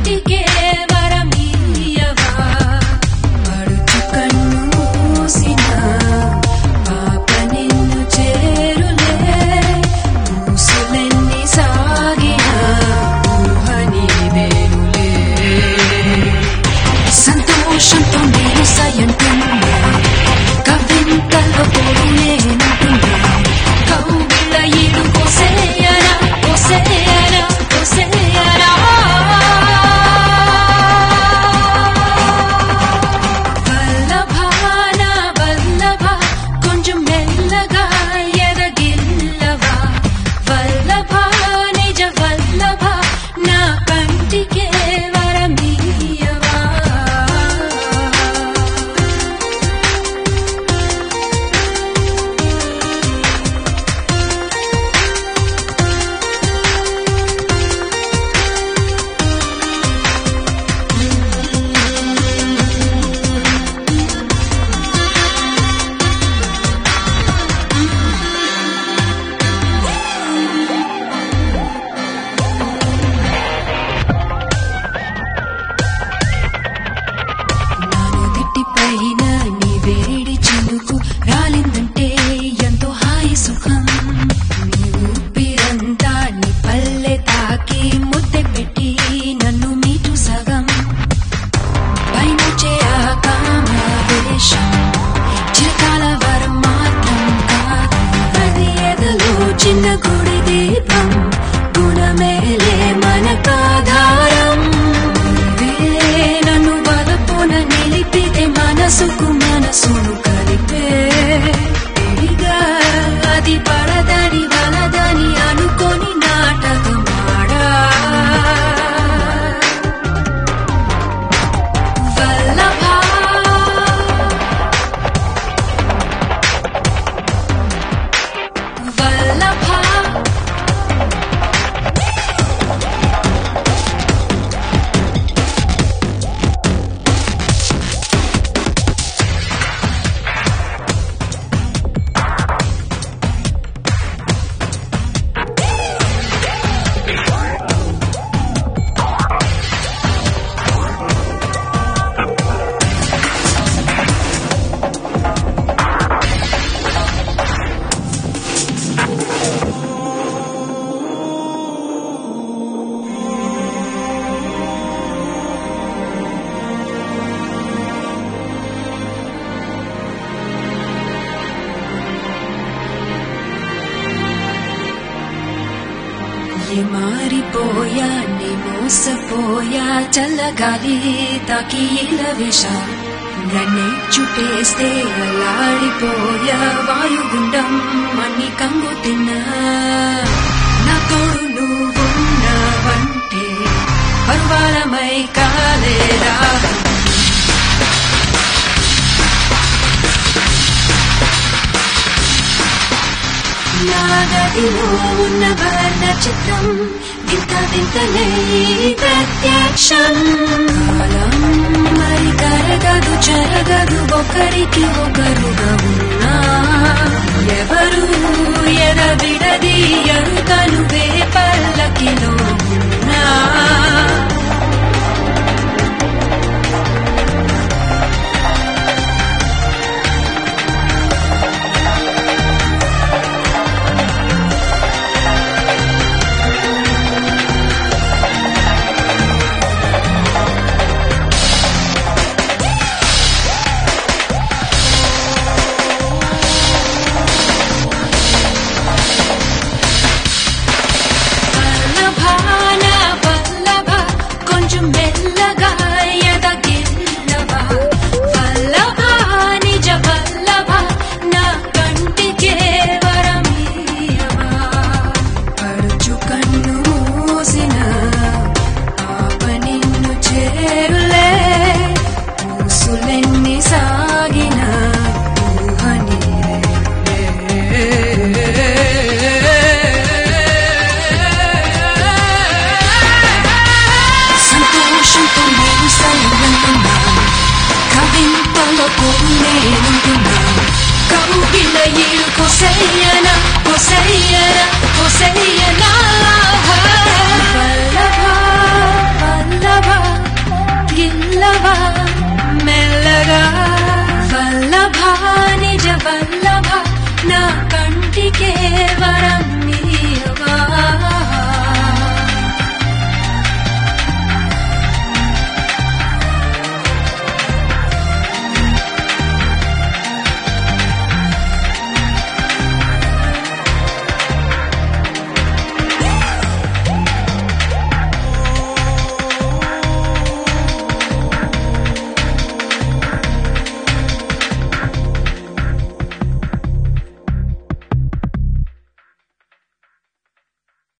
కంటికే వరమీయవా పడుచు కన్ను మూసిన పాప నిన్ను చేరులే ఊసులెన్ని సాగిన ఊహ నీదేనులే సంతోషంతో నేను సయంటున్నా కవింతలో పోలేనంటున్నా కౌగిళ్ళ ఈడు కోసేయనా కోసేయనా కోసేయనా వల్లభాన వల్లభ కొంచెం మెల్లగా ఎదగిల్లవా వల్లభ నిజ వల్లభ నా కంటికే వరమీయవా నాను దిట్టి పైన నీ వేడి చినుకు రాలిందంటే ఎంతో హాయి సుఖం నీ ఊపిరంతా నీ పల్లె తాకి ముద్దె పెట్టి నన్ను మీటు సగం పైనుంచే ఆ కామవేశం చిరకాల వరం మాత్రం కాదు అది ఎదలో చిన్న గుడి దీపం గుణమేలే మనకాధారం నీవే నన్ను వలపున నిలిపితే మనసుకు మనసును కలిపే ఎడిగా అది పడదని వలదని అనుకొని నాటకమాడా వల్లభా వల్లభా ఏ మారిపోయా నీ మోసపోయా చల్లగాలి తాకి ఇలా వేష నన్నే చుట్టేస్తే అలాడిపోయా వాయుగుండం మన్ని కంగు తిన్నా నా తోడు నువ్వున్నావంటే పర్వాలమై కాలేరా నాగదిలో ఉన్న వర్ణ చిత్రం వింత వింతనే ప్రత్యక్షం కాలం మరి కరగదు జరగదు ఒకరికి ఒకరుగా ఉన్నా ఎవరు ఎరవిడది ఎరుకను పల్లకిలో ఉన్నా వల్లభాన వల్లభ కొంచెం మెల్లగా ఎదగిల్లవా వల్లభ నిజ వల్లభ నా కంటికే వరమీయవా పడుచు కన్ను మూసిన పాప నిన్ను చేరులే ఊసులెన్ని సాగిన ఊహ సంతోషంతో నేను సైలంటున్నా కవింతలో పోలేనుంటున్నా కౌగిల ఈడు కొసయ్యనా కొసయ్యనా కొసయ్యనా